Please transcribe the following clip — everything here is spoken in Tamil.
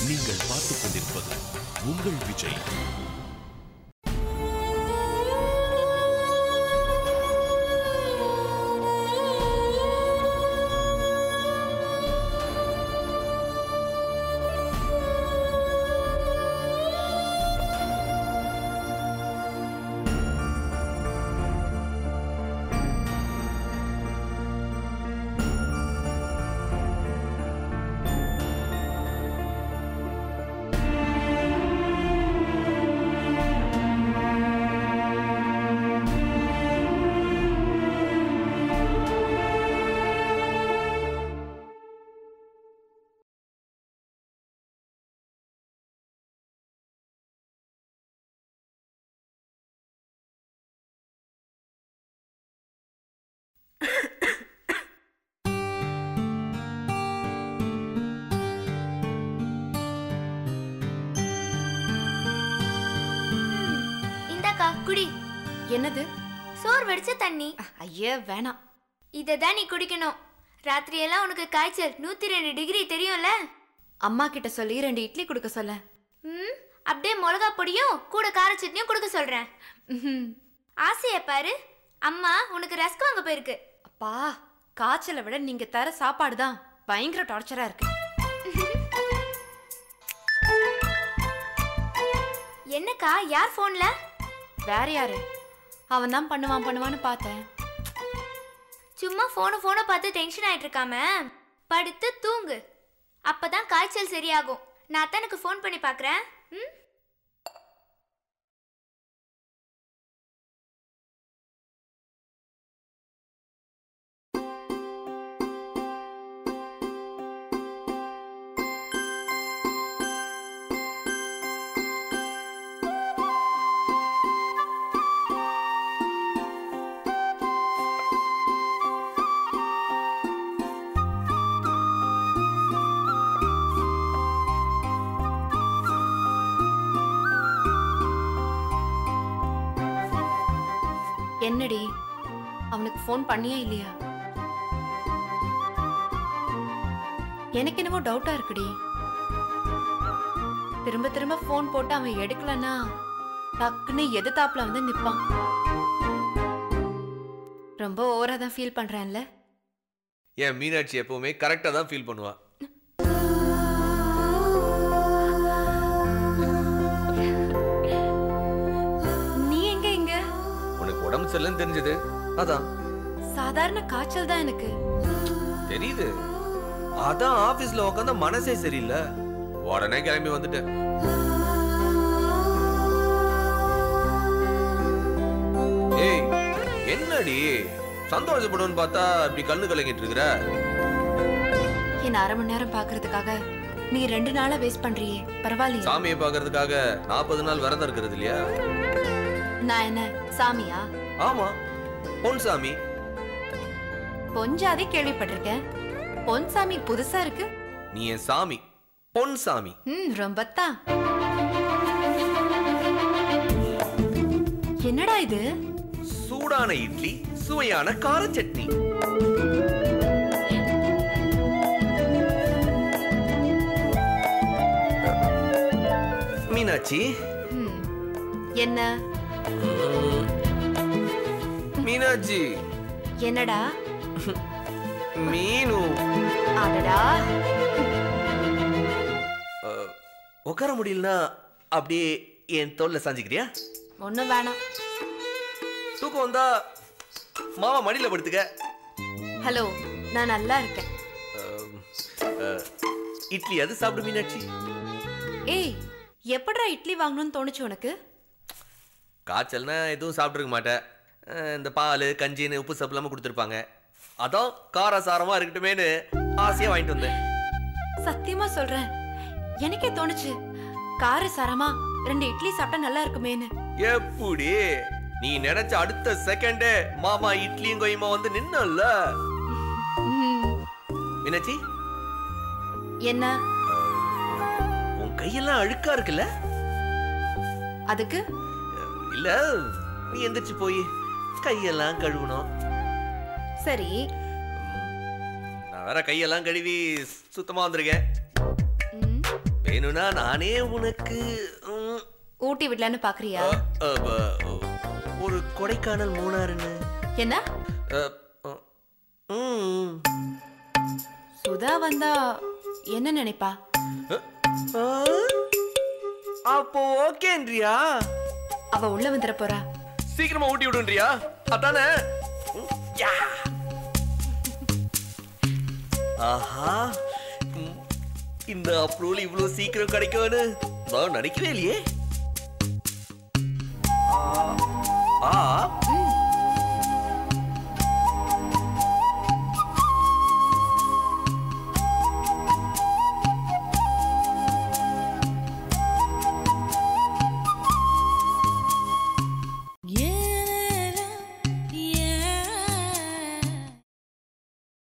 நீங்கள் பார்த்துக் கொண்டிருப்பது உங்கள் விஜய் இந்தாக்கா குடி என்னது சோறு வடிச்ச தண்ணி ஐயே வேணாம் இதை தான் நீ குடிக்கணும் ராத்திரியெல்லாம் உனக்கு காய்ச்சல் நூத்தி ரெண்டு டிகிரி தெரியும்ல அம்மா கிட்ட சொல்லி ரெண்டு இட்லி கொடுக்க சொல்ல ம் அப்படியே மிளகா பொடியும் கூட கார சட்னியும் கொடுக்க சொல்றேன் ம்ஹும். ஆசைய பாரு அம்மா உனக்கு ரஸ்க் வாங்க போயிருக்கு அப்பா காய்ச்சலை விட நீங்க தர சாப்பாடு தான் பயங்கர டார்ச்சரா இருக்கு என்னக்கா யார் போன்ல வேற யாரு அவன் தான் பண்ணுவான் பண்ணுவான்னு பார்த்தேன் சும்மா போனை போனை பார்த்து டென்ஷன் ஆயிட்டு இருக்காம படுத்து தூங்கு அப்பதான் காய்ச்சல் சரியாகும் நான் தான் எனக்கு ஃபோன் பண்ணி பார்க்கறேன் ம் என்னடி அவனுக்கு ஃபோன் பண்ணியே இல்லையா எனக்கு என்னமோ டவுட்டா இருக்குடி திரும்ப திரும்ப ஃபோன் போட்டு அவன் எடுக்கலன்னா டக்குன்னு எதிர்த்தாப்புல வந்து நிப்பான் ரொம்ப ஓவரா தான் ஃபீல் பண்றேன்ல என் மீனாட்சி எப்பவுமே கரெக்டாக தான் ஃபீல் பண்ணுவா நீ எங்க இங்க உனக்கு உடம்பு சரியில்லைன்னு தெரிஞ்சது அதான் சாதாரண காய்ச்சல் தான் எனக்கு தெரியுது அதான் ஆபீஸ்ல உட்காந்தா மனசே சரியில்லை உடனே கிளம்பி வந்துட்டேன் ஏய் என்னடி சந்தோஷப்படுவேன்னு பார்த்தா இப்படி கண்ணு கலங்கிட்டு இருக்கிற என்ன அரை மணி நேரம் பாக்குறதுக்காக நீ ரெண்டு நாளா வேஸ்ட் பண்றியே பரவாயில்லையா சாமியை பார்க்கறதுக்காக நாற்பது நாள் விரதம் இருக்கிறது இல்லையா நான் என்ன சாமியா ஆமா பொன் சாமி பொஞ்சாதி கேள்விப்பட்டிருக்கேன் பொன் சாமி புதுசா இருக்கு நீ என் சாமி பொன் சாமி ம் ரொம்பத்தான் என்னடா இது சூடான இட்லி சுவையான கார சட்னி மீனாட்சி ம், என்ன மீனாட்சி என்னடா மீனு அடடா அஹ், உட்கார முடியலனா அப்படியே என் தோல்ல சாஞ்சிக்கிறியா ஒண்ணும் வேணாம் தூக்கம் வந்தா மாமா மடியில படுத்துக்க ஹலோ நான் நல்லா இருக்கேன் அஹ், அஹ், இட்லி அது சாப்பிடு மீனாட்சி ஏய் எப்படிடா இட்லி வாங்கணும்னு தோணுச்சு உனக்கு காய்ச்சல்னா எதுவும் சாப்பிட்ருக்க மாட்டேன் அஹ் இந்த பால் கஞ்சின்னு உப்பு சப்பு இல்லாமல் கொடுத்துருப்பாங்க அதான் காரசாரமா இருக்கட்டுமேனு ஆசையா வாங்கிட்டு வந்தேன் சத்தியமா சொல்றேன் எனக்கே தோணுச்சு கார சாரமா ரெண்டு இட்லி சாப்பிட்டா நல்லா இருக்குமேன்னு எப்படி நீ நினைச்ச அடுத்த செகண்டே மாமா இட்லியும் கொய்யுமா வந்து நின்னல்ல ம், மீனாட்சி என்ன உன் கையெல்லாம் அழுக்கா இருக்குல்ல அதுக்கு இல்ல நீ எந்திரிச்சு போய் கையெல்லாம் கழுவணும் சரி நான் வேற கையெல்லாம் கழுவி சுத்தமா வந்திருக்கேன் ம், வேணும்னா நானே உனக்கு ம், ஊட்டி விடலான்னு பாக்குறியா அ, அ, ஒரு கொடைக்கானல் மூணாறுன்னு என்ன அ, அ, ம். சுதா வந்தா என்ன நினைப்பா ஆ? அப்போ ஓகேன்றியா அவ உள்ள வந்துட போறா சீக்கிரமா ஊட்டி விடுன்றியா அதானே ம், யா. ஆஹா ம், இந்த அப்ரூவல் இவ்வளவு சீக்கிரம் கிடைக்கும்னு நான் நினைக்கவே இல்லையே ஆ, ஆ